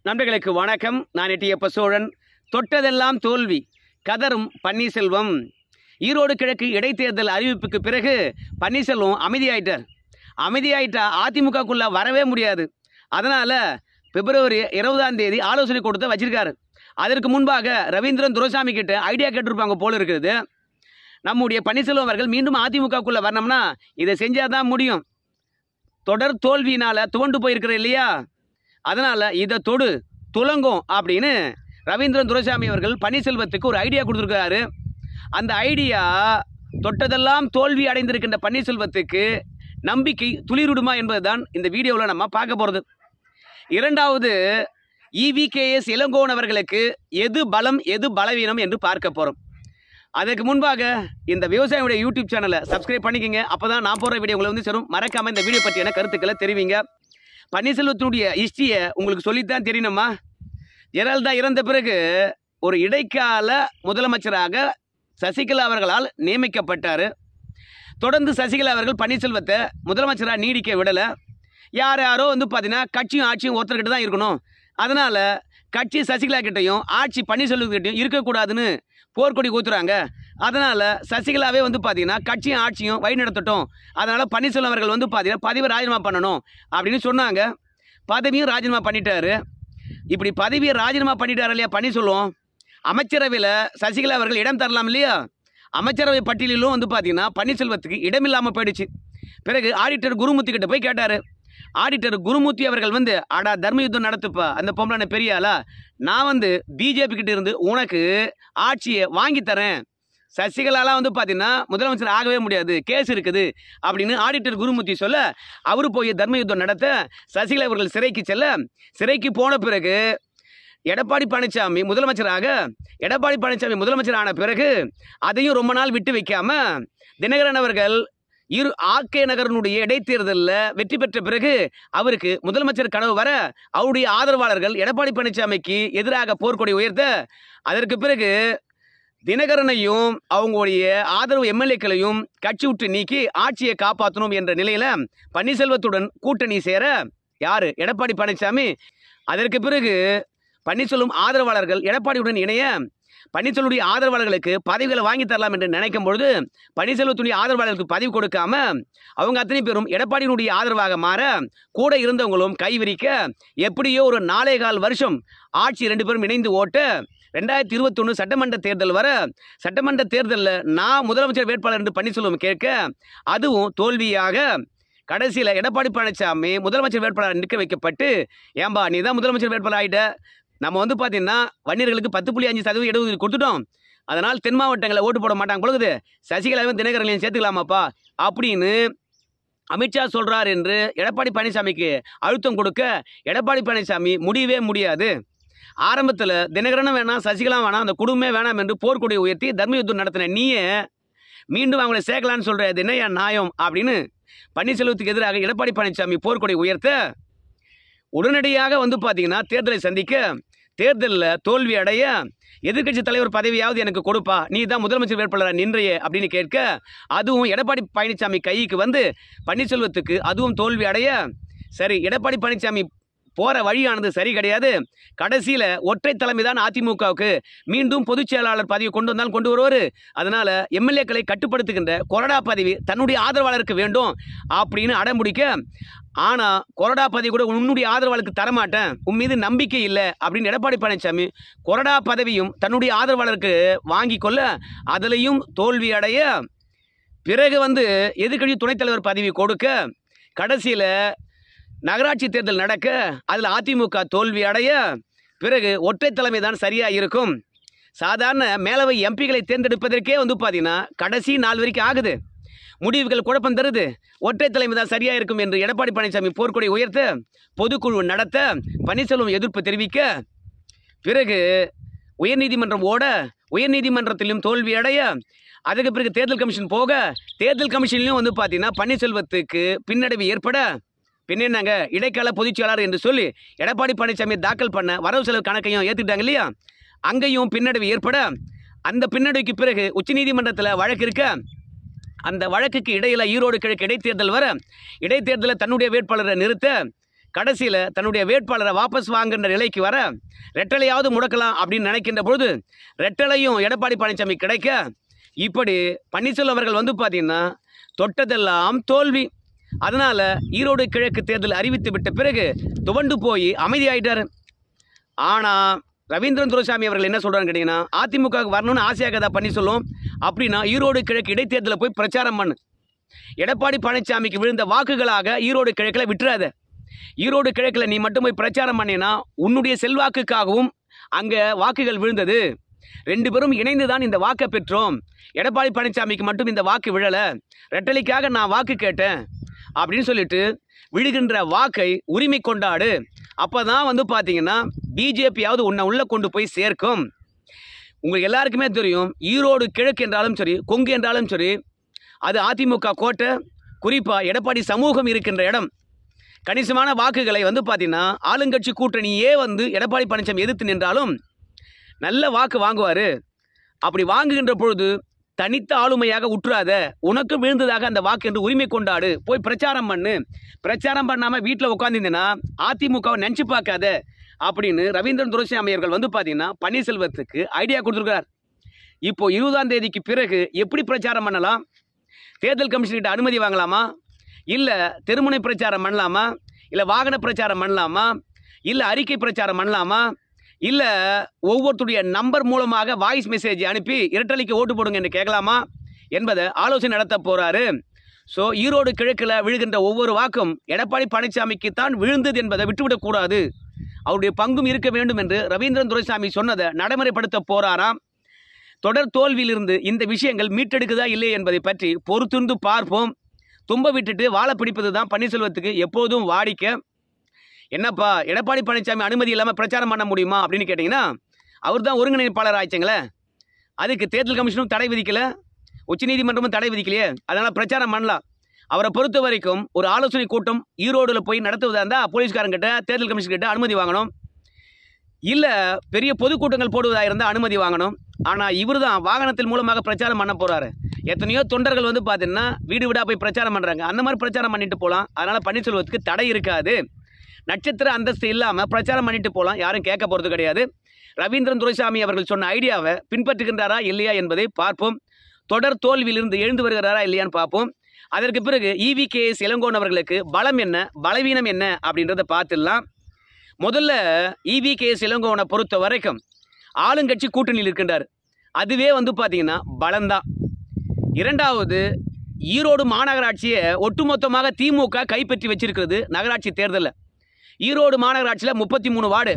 நண்பர்களுக்கு வணக்கம் நான் எட்டியப்ப சோழன் தொட்டதெல்லாம் தோல்வி கதரும் பன்னீர்செல்வம் ஈரோடு கிழக்கு இடைத்தேர்தல் அறிவிப்புக்கு பிறகு பன்னீர்செல்வம் அமைதியாயிட்டார் அமைதியாயிட்டா அதிமுகக்குள்ள வரவே முடியாது அதனால பிப்ரவரி இருபதாம் தேதி ஆலோசனை கொடுத்து வச்சிருக்காரு அதற்கு முன்பாக ரவீந்திரன் துரைசாமி கிட்ட ஐடியா கேட்டிருப்பாங்க போல இருக்குது நம்முடைய பன்னீர்செல்வம் அவர்கள் மீண்டும் அதிமுகக்குள்ள வரணும்னா இதை செஞ்சாதான் முடியும் தொடர் தோல்வியினால துவண்டு போயிருக்கிற இல்லையா அதனால இதை தொடு துலங்கும் அப்படின்னு ரவீந்திரன் துரைசாமி அவர்கள் பன்னீர்செல்வத்துக்கு ஒரு ஐடியா கொடுத்துருக்காரு அந்த ஐடியா தொட்டதெல்லாம் தோல்வி அடைந்திருக்கின்ற பன்னீர்செல்வத்துக்கு நம்பிக்கை துளிருடுமா என்பதுதான் இந்த வீடியோவில் நம்ம பார்க்க போகிறது இரண்டாவது இவிகேஎஸ் இளங்கோவன் அவர்களுக்கு எது பலம் எது பலவீனம் என்று பார்க்க போகிறோம் அதுக்கு முன்பாக இந்த விவசாயியுடைய யூடியூப் சேனலை சப்ஸ்கிரைப் பண்ணிக்கங்க அப்போ தான் நான் போடுற வீடியோ உங்களை வந்து சேரும் மறக்காமல் இந்த வீடியோ பற்றியான கருத்துக்களை தெரிவிங்க பன்னீர்செல்வத்தினுடைய ஹிஸ்ட்ரியை உங்களுக்கு சொல்லித்தான் தெரியணுமா ஜெயலலிதா இறந்த பிறகு ஒரு இடைக்கால முதலமைச்சராக சசிகலா அவர்களால் நியமிக்கப்பட்டார் தொடர்ந்து சசிகலா அவர்கள் பன்னீர்செல்வத்தை முதலமைச்சராக நீடிக்க விடலை யார் யாரோ வந்து பார்த்தீங்கன்னா கட்சியும் ஆட்சியும் ஒருத்தர்கிட்ட தான் இருக்கணும் அதனால் கட்சி சசிகலா கிட்டையும் ஆட்சி பன்னீர்செல்வத்துக்கிட்டையும் இருக்கக்கூடாதுன்னு போர்க்கொடி ஊத்துறாங்க அதனால் சசிகலாவே வந்து பார்த்தீங்கன்னா கட்சியும் ஆட்சியும் வழி நடத்தட்டும் அதனால் பன்னீர்செல்வம் அவர்கள் வந்து பார்த்தீங்கன்னா பதவியை ராஜினாமா பண்ணணும் அப்படின்னு சொன்னாங்க பதவியும் ராஜினாமா பண்ணிட்டாரு இப்படி பதவியை ராஜினாமா பண்ணிட்டாரு இல்லையா பன்னீர்செல்வம் அமைச்சரவையில் சசிகலா அவர்கள் இடம் தரலாம் இல்லையா அமைச்சரவை பட்டியலிலும் வந்து பார்த்தீங்கன்னா பன்னீர்செல்வத்துக்கு இடமில்லாமல் போயிடுச்சு பிறகு ஆடிட்டர் குருமூர்த்தி கிட்ட போய் கேட்டார் ஆடிட்டர் குருமூர்த்தி அவர்கள் வந்து அடா தர்ம யுத்தம் நடத்துப்பா அந்த பொம்பளை பெரிய ஆளா நான் வந்து பிஜேபி கிட்ட இருந்து உனக்கு ஆட்சியை வாங்கி தரேன் சசிகலாலாம் வந்து பார்த்தீங்கன்னா முதலமைச்சர் ஆகவே முடியாது கேஸ் இருக்குது அப்படின்னு ஆடிட்டர் குருமூர்த்தி சொல்ல அவர் போய் தர்ம யுத்தம் நடத்த சசிகலா அவர்கள் சிறைக்கு செல்ல சிறைக்கு போன பிறகு எடப்பாடி பழனிசாமி முதலமைச்சராக எடப்பாடி பழனிசாமி முதலமைச்சர் ஆன பிறகு அதையும் ரொம்ப நாள் விட்டு வைக்காம தினகரன் அவர்கள் இரு ஆர்கே நகரனுடைய இடைத்தேர்தலில் வெற்றி பெற்ற பிறகு அவருக்கு முதலமைச்சர் கனவு வர அவருடைய ஆதரவாளர்கள் எடப்பாடி பழனிசாமிக்கு எதிராக போர்க்கொடி உயர்த்த அதற்கு பிறகு தினகரனையும் அவங்களுடைய ஆதரவு எம்எல்ஏக்களையும் கட்சி விட்டு நீக்கி ஆட்சியை காப்பாற்றணும் என்ற நிலையில பன்னீர்செல்வத்துடன் கூட்டணி சேர யாரு எடப்பாடி பழனிசாமி அதற்கு பிறகு பன்னீர்செல்வம் ஆதரவாளர்கள் எடப்பாடியுடன் இணைய பன்னீர்செல்வனுடைய ஆதரவாளர்களுக்கு பதவிகளை வாங்கி தரலாம் என்று நினைக்கும் பொழுது பன்னீர்செல்வத்துடைய ஆதரவாளர்களுக்கு பதவி கொடுக்காம அவங்க அத்தனை பேரும் எடப்பாடியினுடைய ஆதரவாக மாற கூட இருந்தவங்களும் கைவிரிக்க எப்படியோ ஒரு நாலே கால் வருஷம் ஆட்சி ரெண்டு பேரும் இணைந்து ஓட்ட ரெண்டாயிரத்தி இருபத்தொன்று சட்டமன்ற தேர்தல் வர சட்டமன்ற தேர்தலில் நான் முதலமைச்சர் வேட்பாளர் என்று பன்னீர்செல்வம் கேட்க அதுவும் தோல்வியாக கடைசியில் எடப்பாடி பழனிசாமி முதலமைச்சர் வேட்பாளர் நிற்க வைக்கப்பட்டு ஏம்பா நீ தான் முதலமைச்சர் வேட்பாளர் ஆகிட்ட நம்ம வந்து பார்த்தீங்கன்னா வன்னியர்களுக்கு பத்து புள்ளி அஞ்சு சதவீதம் இடஒதுக்கீடு கொடுத்துட்டோம் அதனால் தென் மாவட்டங்களில் ஓட்டு போட மாட்டாங்க பொழுது சசிகலாவையும் தினகரனையும் சேர்த்துக்கலாமாப்பா அப்படின்னு அமித்ஷா சொல்றார் என்று எடப்பாடி பழனிசாமிக்கு அழுத்தம் கொடுக்க எடப்பாடி பழனிசாமி முடியவே முடியாது ஆரம்பத்தில் தினகரனும் வேணாம் சசிகலா வேணாம் அந்த குடும்பமே வேணாம் என்று போர்க்கொடியை உயர்த்தி தர்ம யுத்தம் நடத்தின நீயே மீண்டும் அவங்களை சேர்க்கலான்னு சொல்ற இது என்னையா நியாயம் அப்படின்னு பன்னீர்செல்வத்துக்கு எதிராக எடப்பாடி பழனிசாமி போர்க்கொடி உயர்த்த உடனடியாக வந்து பார்த்தீங்கன்னா தேர்தலை சந்திக்க தேர்தலில் தோல்வி அடைய எதிர்க்கட்சி தலைவர் பதவியாவது எனக்கு கொடுப்பா நீ தான் முதலமைச்சர் வேட்பாளராக நின்றையே அப்படின்னு கேட்க அதுவும் எடப்பாடி பழனிசாமி கைக்கு வந்து பன்னீர்செல்வத்துக்கு அதுவும் தோல்வி அடைய சரி எடப்பாடி பழனிசாமி போகிற வழியானது சரி கிடையாது கடைசியில் ஒற்றை தலைமை தான் அதிமுகவுக்கு மீண்டும் பொதுச் செயலாளர் பதவி கொண்டு வந்தாலும் கொண்டு வருவார் அதனால் எம்எல்ஏக்களை கட்டுப்படுத்துகின்ற கொறடா பதவி தன்னுடைய ஆதரவாளருக்கு வேண்டும் அப்படின்னு அடம்பிடிக்க ஆனால் கொறடா பதவி கூட உன்னுடைய ஆதரவாளருக்கு தரமாட்டேன் உன் மீது நம்பிக்கை இல்லை அப்படின்னு எடப்பாடி பழனிசாமி கொறடா பதவியும் தன்னுடைய ஆதரவாளருக்கு வாங்கி கொள்ள அதிலையும் தோல்வி அடைய பிறகு வந்து எதிர்க்கட்சி துணைத் தலைவர் பதவி கொடுக்க கடைசியில் நகராட்சி தேர்தல் நடக்க அதில் அதிமுக தோல்வி அடைய பிறகு ஒற்றை தலைமை தான் சரியாக இருக்கும் சாதாரண மேலவை எம்பிகளை தேர்ந்தெடுப்பதற்கே வந்து பார்த்தீங்கன்னா கடைசி நாள் வரைக்கும் ஆகுது முடிவுகள் குழப்பம் தருது ஒற்றை தலைமை தான் சரியாக இருக்கும் என்று எடப்பாடி பழனிசாமி போர்க்கொடி உயர்த்த பொதுக்குழு நடத்த பன்னீர்செல்வம் எதிர்ப்பு தெரிவிக்க பிறகு உயர்நீதிமன்றம் ஓட உயர்நீதிமன்றத்திலும் தோல்வி அடைய அதுக்கு பிறகு தேர்தல் கமிஷன் போக தேர்தல் கமிஷன்லையும் வந்து பார்த்தீங்கன்னா பன்னீர்செல்வத்துக்கு பின்னடைவு ஏற்பட பின்ன என்னங்க இடைக்கால பொதுச் செயலாளர் என்று சொல்லி எடப்பாடி பழனிசாமி தாக்கல் பண்ண வரவு செலவு கணக்கையும் ஏற்றுக்கிட்டாங்க இல்லையா அங்கேயும் பின்னடைவு ஏற்பட அந்த பின்னடைவுக்கு பிறகு உச்சநீதிமன்றத்தில் வழக்கு இருக்க அந்த வழக்குக்கு இடையில ஈரோடு கிழக்கு இடைத்தேர்தல் வர இடைத்தேர்தலில் தன்னுடைய வேட்பாளரை நிறுத்த கடைசியில் தன்னுடைய வேட்பாளரை வாபஸ் வாங்குகின்ற நிலைக்கு வர ரெட்டலையாவது முடக்கலாம் அப்படின்னு நினைக்கின்ற பொழுது ரெட்டலையும் எடப்பாடி பழனிசாமி கிடைக்க இப்படி பன்னீர்செல்வம் அவர்கள் வந்து பார்த்தீங்கன்னா தொட்டதெல்லாம் தோல்வி அதனால் ஈரோடு கிழக்கு தேர்தல் அறிவித்து விட்ட பிறகு துவண்டு போய் அமைதியாயிட்டாரு ஆனால் ரவீந்திரன் துரைசாமி அவர்கள் என்ன சொல்கிறாங்க கேட்டிங்கன்னா அதிமுகவுக்கு வரணும்னு ஆசையாக தான் பண்ணி சொல்லும் அப்படின்னா ஈரோடு கிழக்கு இடைத்தேர்தலில் போய் பிரச்சாரம் பண்ணு எடப்பாடி பழனிசாமிக்கு விழுந்த வாக்குகளாக ஈரோடு கிழக்கில் விட்டுறாத ஈரோடு கிழக்கில் நீ மட்டும் போய் பிரச்சாரம் பண்ணினா உன்னுடைய செல்வாக்குக்காகவும் அங்கே வாக்குகள் விழுந்தது ரெண்டு பேரும் இணைந்து தான் இந்த வாக்கை பெற்றோம் எடப்பாடி பழனிசாமிக்கு மட்டும் இந்த வாக்கு விழலை ரெட்டலிக்காக நான் வாக்கு கேட்டேன் அப்படின்னு சொல்லிட்டு விழுகின்ற வாக்கை உரிமை கொண்டாடு அப்போ தான் வந்து பார்த்தீங்கன்னா பிஜேபியாவது உன்னை உள்ளே கொண்டு போய் சேர்க்கும் உங்களுக்கு எல்லாருக்குமே தெரியும் ஈரோடு கிழக்கு என்றாலும் சரி கொங்கு என்றாலும் சரி அது அதிமுக கோட்டை குறிப்பாக எடப்பாடி சமூகம் இருக்கின்ற இடம் கணிசமான வாக்குகளை வந்து பார்த்தீங்கன்னா ஆளுங்கட்சி கூட்டணியே வந்து எடப்பாடி பழனிசாமி எதிர்த்து நின்றாலும் நல்ல வாக்கு வாங்குவார் அப்படி வாங்குகின்ற பொழுது தனித்த ஆளுமையாக உற்றாத உனக்கு விழுந்ததாக அந்த வாக்கு என்று உரிமை கொண்டாடு போய் பிரச்சாரம் பண்ணு பிரச்சாரம் பண்ணாமல் வீட்டில் உட்காந்துருந்தேன்னா அதிமுகவை நினச்சி பார்க்காத அப்படின்னு ரவீந்திரன் துரைசாமி அவர்கள் வந்து பார்த்தீங்கன்னா பன்னீர்செல்வத்துக்கு ஐடியா கொடுத்துருக்கார் இப்போ இருபதாம் தேதிக்கு பிறகு எப்படி பிரச்சாரம் பண்ணலாம் தேர்தல் கமிஷன்கிட்ட அனுமதி வாங்கலாமா இல்லை தெருமுனை பிரச்சாரம் பண்ணலாமா இல்லை வாகன பிரச்சாரம் பண்ணலாமா இல்லை அறிக்கை பிரச்சாரம் பண்ணலாமா இல்லை ஒவ்வொருத்தருடைய நம்பர் மூலமாக வாய்ஸ் மெசேஜ் அனுப்பி இரட்டலைக்கு ஓட்டு போடுங்க என்று கேட்கலாமா என்பதை ஆலோசனை நடத்த போகிறாரு ஸோ ஈரோடு கிழக்கில் விழுகின்ற ஒவ்வொரு வாக்கும் எடப்பாடி பழனிசாமிக்கு தான் விழுந்தது என்பதை விட்டுவிடக்கூடாது அவருடைய பங்கும் இருக்க வேண்டும் என்று ரவீந்திரன் துரைசாமி சொன்னதை நடைமுறைப்படுத்த போறாராம் தொடர் தோல்வியிலிருந்து இந்த விஷயங்கள் மீட்டெடுக்குதா இல்லை என்பதை பற்றி பொறுத்திருந்து பார்ப்போம் தும்ப விட்டுட்டு வாழை பிடிப்பது தான் பன்னீர்செல்வத்துக்கு எப்போதும் வாடிக்கை என்னப்பா எடப்பாடி பழனிசாமி அனுமதி இல்லாமல் பிரச்சாரம் பண்ண முடியுமா அப்படின்னு கேட்டிங்கன்னா அவர் தான் ஒருங்கிணைப்பாளர் ஆயிடுச்சுங்களே அதுக்கு தேர்தல் கமிஷனும் தடை விதிக்கல உச்சநீதிமன்றமும் தடை விதிக்கலையே அதனால் பிரச்சாரம் பண்ணலாம் அவரை பொறுத்த வரைக்கும் ஒரு ஆலோசனை கூட்டம் ஈரோடுல போய் நடத்துவதா இருந்தால் போலீஸ்காரங்கிட்ட தேர்தல் கமிஷன் கிட்ட அனுமதி வாங்கணும் இல்லை பெரிய பொதுக்கூட்டங்கள் போடுவதாக இருந்தால் அனுமதி வாங்கணும் ஆனால் இவர் தான் வாகனத்தின் மூலமாக பிரச்சாரம் பண்ண போகிறாரு எத்தனையோ தொண்டர்கள் வந்து பார்த்தீங்கன்னா வீடு வீடாக போய் பிரச்சாரம் பண்ணுறாங்க அந்த மாதிரி பிரச்சாரம் பண்ணிட்டு போகலாம் அதனால் பன்னீர்செல்வத்துக்கு தடை இருக்காது நட்சத்திர அந்தஸ்து இல்லாமல் பிரச்சாரம் பண்ணிட்டு போகலாம் யாரும் கேட்க போகிறது கிடையாது ரவீந்திரன் துரைசாமி அவர்கள் சொன்ன ஐடியாவை பின்பற்றுகின்றாரா இல்லையா என்பதை பார்ப்போம் தொடர் தோல்வியிலிருந்து எழுந்து வருகிறாரா இல்லையான்னு பார்ப்போம் அதற்கு பிறகு இவி கே எஸ் இளங்கோன் அவர்களுக்கு பலம் என்ன பலவீனம் என்ன அப்படின்றத பார்த்துடலாம் முதல்ல இவி கே எஸ் இளங்கோவனை பொறுத்த வரைக்கும் ஆளுங்கட்சி கூட்டணியில் இருக்கின்றார் அதுவே வந்து பார்த்தீங்கன்னா பலம்தான் இரண்டாவது ஈரோடு மாநகராட்சியை ஒட்டுமொத்தமாக திமுக கைப்பற்றி வச்சிருக்கிறது நகராட்சி தேர்தலில் ஈரோடு மாநகராட்சியில் முப்பத்தி மூணு வார்டு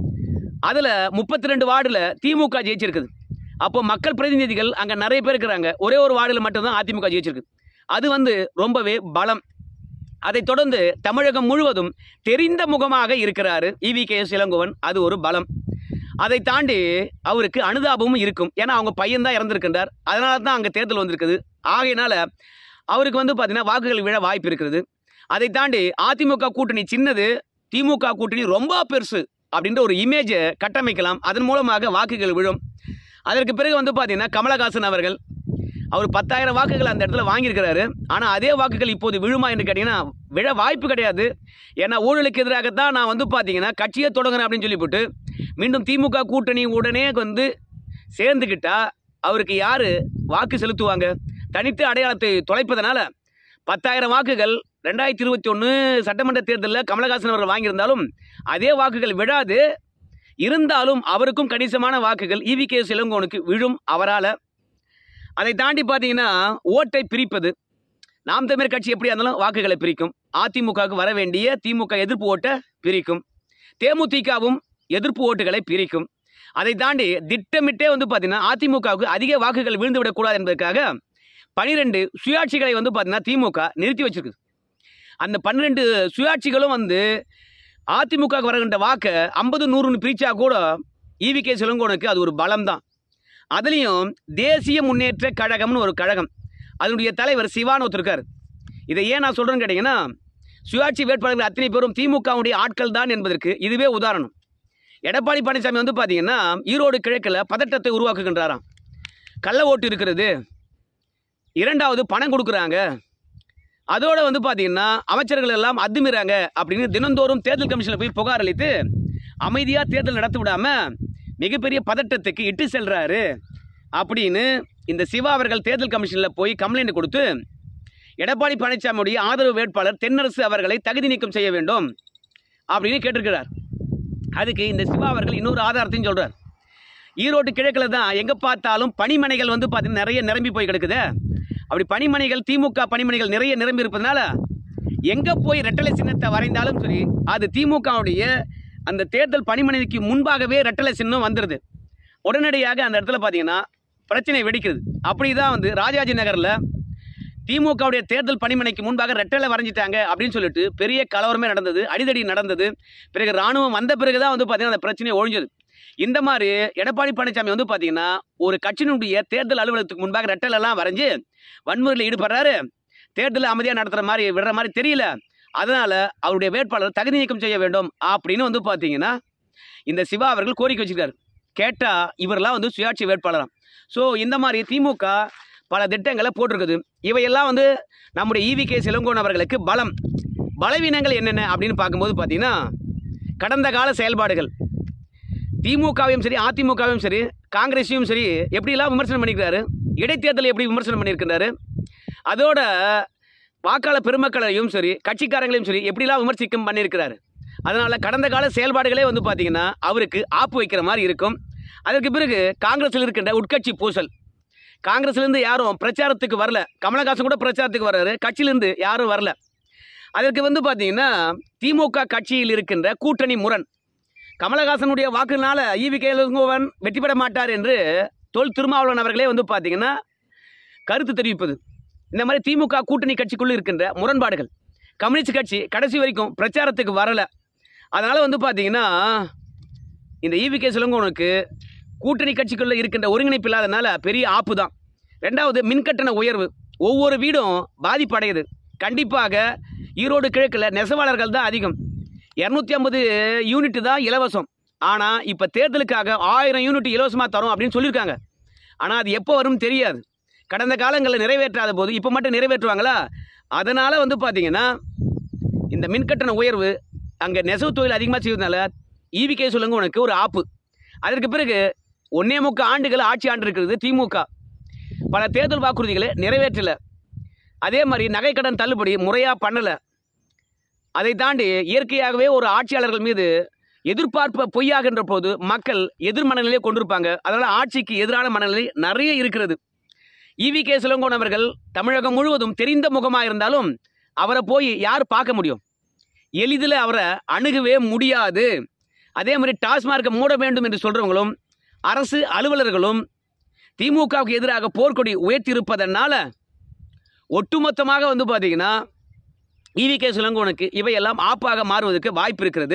அதில் முப்பத்தி ரெண்டு வார்டில் திமுக ஜெயிச்சிருக்குது அப்போ மக்கள் பிரதிநிதிகள் அங்கே நிறைய பேர் இருக்கிறாங்க ஒரே ஒரு வார்டில் மட்டும்தான் அதிமுக ஜெயிச்சிருக்கு அது வந்து ரொம்பவே பலம் அதைத் தொடர்ந்து தமிழகம் முழுவதும் தெரிந்த முகமாக இருக்கிறாரு இவி கே எஸ் இளங்கோவன் அது ஒரு பலம் அதை தாண்டி அவருக்கு அனுதாபமும் இருக்கும் ஏன்னா அவங்க பையன் தான் இறந்துருக்கின்றார் அதனால தான் அங்கே தேர்தல் வந்திருக்குது ஆகையினால அவருக்கு வந்து பார்த்தீங்கன்னா வாக்குகள் விழ வாய்ப்பு இருக்குது அதை தாண்டி அதிமுக கூட்டணி சின்னது திமுக கூட்டணி ரொம்ப பெருசு அப்படின்ற ஒரு இமேஜை கட்டமைக்கலாம் அதன் மூலமாக வாக்குகள் விழும் அதற்கு பிறகு வந்து பார்த்தீங்கன்னா கமலஹாசன் அவர்கள் அவர் பத்தாயிரம் வாக்குகள் அந்த இடத்துல வாங்கியிருக்கிறாரு ஆனால் அதே வாக்குகள் இப்போது விழுமா என்று கேட்டிங்கன்னா விழ வாய்ப்பு கிடையாது ஏன்னா ஊழலுக்கு எதிராகத்தான் நான் வந்து பார்த்தீங்கன்னா கட்சியை தொடங்குறேன் அப்படின்னு சொல்லிவிட்டு மீண்டும் திமுக கூட்டணி உடனே வந்து சேர்ந்துக்கிட்டா அவருக்கு யார் வாக்கு செலுத்துவாங்க தனித்து அடையாளத்தை தொலைப்பதனால பத்தாயிரம் வாக்குகள் ரெண்டாயிரத்தி இருபத்தி ஒன்று சட்டமன்ற தேர்தலில் கமலஹாசன் அவர்கள் வாங்கியிருந்தாலும் அதே வாக்குகள் விழாது இருந்தாலும் அவருக்கும் கணிசமான வாக்குகள் இவி கே இளங்கோனுக்கு விழும் அவரால் அதை தாண்டி பார்த்தீங்கன்னா ஓட்டை பிரிப்பது நாம் தமிழர் கட்சி எப்படி இருந்தாலும் வாக்குகளை பிரிக்கும் அதிமுகவுக்கு வர வேண்டிய திமுக எதிர்ப்பு ஓட்டை பிரிக்கும் தேமுதிகவும் எதிர்ப்பு ஓட்டுகளை பிரிக்கும் அதை தாண்டி திட்டமிட்டே வந்து பார்த்தீங்கன்னா அதிமுகவுக்கு அதிக வாக்குகள் விழுந்து விடக்கூடாது என்பதற்காக பனிரெண்டு சுயாட்சிகளை வந்து பார்த்தீங்கன்னா திமுக நிறுத்தி வச்சிருக்குது அந்த பன்னிரெண்டு சுயாட்சிகளும் வந்து அதிமுக வருகின்ற வாக்கை ஐம்பது நூறுன்னு பிரிச்சா கூட ஈவி கே சிலங்கோனுக்கு அது ஒரு பலம் தான் அதுலேயும் தேசிய முன்னேற்ற கழகம்னு ஒரு கழகம் அதனுடைய தலைவர் சிவான் ஒருத்தருக்கார் இதை ஏன் நான் சொல்கிறேன்னு கேட்டிங்கன்னா சுயாட்சி வேட்பாளர்கள் அத்தனை பேரும் திமுகவுடைய ஆட்கள் தான் என்பதற்கு இதுவே உதாரணம் எடப்பாடி பழனிசாமி வந்து பார்த்தீங்கன்னா ஈரோடு கிழக்கில் பதட்டத்தை உருவாக்குகின்றாராம் கள்ள ஓட்டு இருக்கிறது இரண்டாவது பணம் கொடுக்குறாங்க அதோட வந்து பார்த்தீங்கன்னா அமைச்சர்கள் எல்லாம் அத்துமீறாங்க அப்படின்னு தினந்தோறும் தேர்தல் கமிஷனில் போய் புகார் அளித்து அமைதியாக தேர்தல் நடத்த விடாம மிகப்பெரிய பதட்டத்துக்கு இட்டு செல்றாரு அப்படின்னு இந்த சிவா அவர்கள் தேர்தல் கமிஷனில் போய் கம்ப்ளைண்ட் கொடுத்து எடப்பாடி பழனிசாமியுடைய ஆதரவு வேட்பாளர் தென்னரசு அவர்களை தகுதி நீக்கம் செய்ய வேண்டும் அப்படின்னு கேட்டிருக்கிறார் அதுக்கு இந்த சிவா அவர்கள் இன்னொரு ஆதாரத்தையும் சொல்றார் ஈரோடு கிழக்கில் தான் எங்கே பார்த்தாலும் பனிமனைகள் வந்து பார்த்தீங்கன்னா நிறைய நிரம்பி போய் கிடக்குது அப்படி பனிமனைகள் திமுக பனிமனைகள் நிறைய நிரம்பி இருப்பதனால எங்கே போய் ரெட்டலை சின்னத்தை வரைந்தாலும் சரி அது திமுகவுடைய அந்த தேர்தல் பனிமனைக்கு முன்பாகவே ரெட்டலை சின்னம் வந்துடுது உடனடியாக அந்த இடத்துல பார்த்தீங்கன்னா பிரச்சனை வெடிக்கிறது அப்படி தான் வந்து ராஜாஜி நகரில் திமுகவுடைய தேர்தல் பணிமனைக்கு முன்பாக ரெட்டலை வரைஞ்சிட்டாங்க அப்படின்னு சொல்லிட்டு பெரிய கலவரமே நடந்தது அடிதடி நடந்தது பிறகு ராணுவம் வந்த பிறகு தான் வந்து பார்த்தீங்கன்னா அந்த பிரச்சனை ஒழிஞ்சது இந்த மாதிரி எடப்பாடி பழனிசாமி வந்து பார்த்தீங்கன்னா ஒரு கட்சியினுடைய தேர்தல் அலுவலகத்துக்கு முன்பாக ரெட்டலெல்லாம் வரைஞ்சு வன்முறையில் ஈடுபடுறாரு தேர்தலை அமைதியாக நடத்துகிற மாதிரி விடுற மாதிரி தெரியல அதனால் அவருடைய வேட்பாளர் தகுதி நீக்கம் செய்ய வேண்டும் அப்படின்னு வந்து பார்த்தீங்கன்னா இந்த சிவா அவர்கள் கோரிக்கை வச்சிருக்காரு கேட்டால் இவரெல்லாம் வந்து சுயாட்சி வேட்பாளராம் ஸோ இந்த மாதிரி திமுக பல திட்டங்களை போட்டிருக்குது இவையெல்லாம் வந்து நம்முடைய ஈவி கே சிலங்கோன் அவர்களுக்கு பலம் பலவீனங்கள் என்னென்ன அப்படின்னு பார்க்கும்போது பார்த்தீங்கன்னா கடந்த கால செயல்பாடுகள் திமுகவையும் சரி அதிமுகவையும் சரி காங்கிரஸையும் சரி எப்படிலாம் விமர்சனம் பண்ணியிருக்காரு இடைத்தேர்தலை எப்படி விமர்சனம் பண்ணியிருக்கிறாரு அதோட வாக்காளர் பெருமக்களையும் சரி கட்சிக்காரங்களையும் சரி எப்படிலாம் விமர்சிக்கும் பண்ணியிருக்கிறாரு அதனால் கடந்த கால செயல்பாடுகளே வந்து பார்த்தீங்கன்னா அவருக்கு ஆப்பு வைக்கிற மாதிரி இருக்கும் அதற்கு பிறகு காங்கிரஸில் இருக்கின்ற உட்கட்சி பூசல் காங்கிரஸ்லேருந்து யாரும் பிரச்சாரத்துக்கு வரல கமலஹாசன் கூட பிரச்சாரத்துக்கு வர்றாரு கட்சியிலேருந்து யாரும் வரல அதற்கு வந்து பார்த்தீங்கன்னா திமுக கட்சியில் இருக்கின்ற கூட்டணி முரண் கமலஹாசனுடைய வாக்குனால ஈவி கேளுங்கோவன் வெற்றி பெற மாட்டார் என்று தொல் திருமாவளவன் அவர்களே வந்து பார்த்தீங்கன்னா கருத்து தெரிவிப்பது இந்த மாதிரி திமுக கூட்டணி கட்சிக்குள்ள இருக்கின்ற முரண்பாடுகள் கம்யூனிஸ்ட் கட்சி கடைசி வரைக்கும் பிரச்சாரத்துக்கு வரல அதனால் வந்து பார்த்தீங்கன்னா இந்த ஈவி கே சிலங்கோனுக்கு கூட்டணி கட்சிக்குள்ள இருக்கின்ற ஒருங்கிணைப்பு இல்லாதனால பெரிய ஆப்பு தான் ரெண்டாவது மின்கட்டண உயர்வு ஒவ்வொரு வீடும் பாதிப்படையுது கண்டிப்பாக ஈரோடு கிழக்கில் நெசவாளர்கள் தான் அதிகம் இரநூத்தி ஐம்பது யூனிட் தான் இலவசம் ஆனால் இப்போ தேர்தலுக்காக ஆயிரம் யூனிட் இலவசமாக தரோம் அப்படின்னு சொல்லியிருக்காங்க ஆனால் அது எப்போ வரும்னு தெரியாது கடந்த காலங்களில் நிறைவேற்றாத போது இப்போ மட்டும் நிறைவேற்றுவாங்களா அதனால் வந்து பார்த்தீங்கன்னா இந்த மின்கட்டண உயர்வு அங்கே நெசவு தொழில் அதிகமாக செய்வதனால ஈவிகே சொல்லுங்க உனக்கு ஒரு ஆப்பு அதற்கு பிறகு ஒன்னே முக்க ஆண்டுகள் ஆட்சி ஆண்டு இருக்கிறது திமுக பல தேர்தல் வாக்குறுதிகளை நிறைவேற்றலை அதே மாதிரி நகைக்கடன் தள்ளுபடி முறையாக பண்ணலை அதை தாண்டி இயற்கையாகவே ஒரு ஆட்சியாளர்கள் மீது எதிர்பார்ப்பு பொய்யாகின்ற போது மக்கள் எதிர் மனநிலையை கொண்டிருப்பாங்க அதனால் ஆட்சிக்கு எதிரான மனநிலை நிறைய இருக்கிறது ஈவி கே சிலங்கோன் அவர்கள் தமிழகம் முழுவதும் தெரிந்த முகமாக இருந்தாலும் அவரை போய் யார் பார்க்க முடியும் எளிதில் அவரை அணுகவே முடியாது அதே மாதிரி டாஸ்மார்க்கை மூட வேண்டும் என்று சொல்கிறவங்களும் அரசு அலுவலர்களும் திமுகவுக்கு எதிராக போர்க்கொடி உயர்த்தியிருப்பதனால ஒட்டுமொத்தமாக வந்து பார்த்தீங்கன்னா ஈவி கே சிலங்கோனுக்கு இவையெல்லாம் ஆப்பாக மாறுவதற்கு வாய்ப்பு இருக்கிறது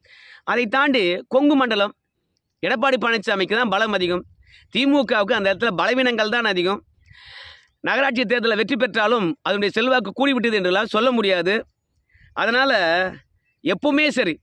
அதை தாண்டி கொங்கு மண்டலம் எடப்பாடி பழனிசாமிக்கு தான் பலம் அதிகம் திமுகவுக்கு அந்த இடத்துல பலவீனங்கள் தான் அதிகம் நகராட்சி தேர்தலில் வெற்றி பெற்றாலும் அதனுடைய செல்வாக்கு கூடிவிட்டது என்றெல்லாம் சொல்ல முடியாது அதனால் எப்பவுமே சரி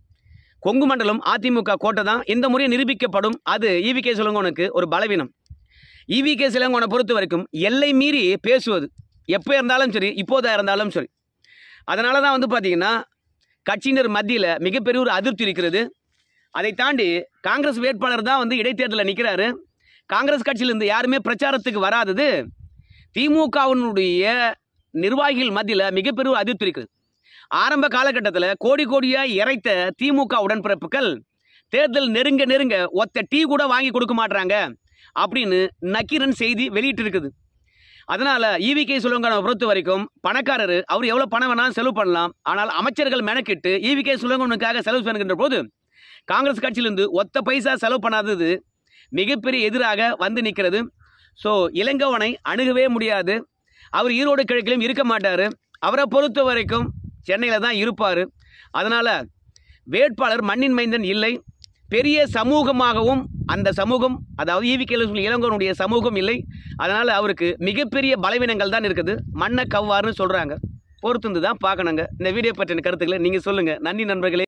கொங்கு மண்டலம் அதிமுக கோட்டை தான் இந்த முறை நிரூபிக்கப்படும் அது ஈவி கே சிலங்கோனுக்கு ஒரு பலவீனம் ஈவி கே சிலங்கோனை பொறுத்த வரைக்கும் எல்லை மீறி பேசுவது எப்போ இருந்தாலும் சரி இப்போதாக இருந்தாலும் சரி அதனால தான் வந்து பார்த்தீங்கன்னா கட்சியினர் மத்தியில் மிகப்பெரிய ஒரு அதிருப்தி இருக்கிறது அதை தாண்டி காங்கிரஸ் வேட்பாளர் தான் வந்து இடைத்தேர்தலில் நிற்கிறாரு காங்கிரஸ் கட்சியிலேருந்து யாருமே பிரச்சாரத்துக்கு வராதது திமுகவினுடைய நிர்வாகிகள் மத்தியில் மிகப்பெரிய ஒரு அதிருப்தி இருக்குது ஆரம்ப காலகட்டத்தில் கோடி கோடியாக இறைத்த திமுக உடன்பிறப்புகள் தேர்தல் நெருங்க நெருங்க ஒத்த டீ கூட வாங்கி கொடுக்க மாட்றாங்க அப்படின்னு நக்கீரன் செய்தி வெளியிட்டு இருக்குது அதனால ஈவி கே சுலங்கனை பொறுத்த வரைக்கும் பணக்காரர் அவர் எவ்வளோ பணம் வேணாலும் செலவு பண்ணலாம் ஆனால் அமைச்சர்கள் மெனக்கிட்டு ஈவி கே சுலங்கனுக்காக செலவு பண்ணுகின்ற போது காங்கிரஸ் கட்சியிலிருந்து ஒத்த பைசா செலவு பண்ணாதது மிகப்பெரிய எதிராக வந்து நிற்கிறது ஸோ இளங்கவனை அணுகவே முடியாது அவர் ஈரோடு கிழக்கிலும் இருக்க மாட்டார் அவரை பொறுத்த வரைக்கும் சென்னையில் தான் இருப்பார் அதனால் வேட்பாளர் மண்ணின் மைந்தன் இல்லை பெரிய சமூகமாகவும் அந்த சமூகம் அதாவது ஈவி கேள்வி இளங்கோனுடைய சமூகம் இல்லை அதனால் அவருக்கு மிகப்பெரிய பலவீனங்கள் தான் இருக்குது மண்ணை கவ்வாருன்னு சொல்கிறாங்க பொறுத்துந்து தான் பார்க்கணுங்க இந்த வீடியோ பற்றின கருத்துக்களை நீங்கள் சொல்லுங்கள் நன்றி நண்பர்களே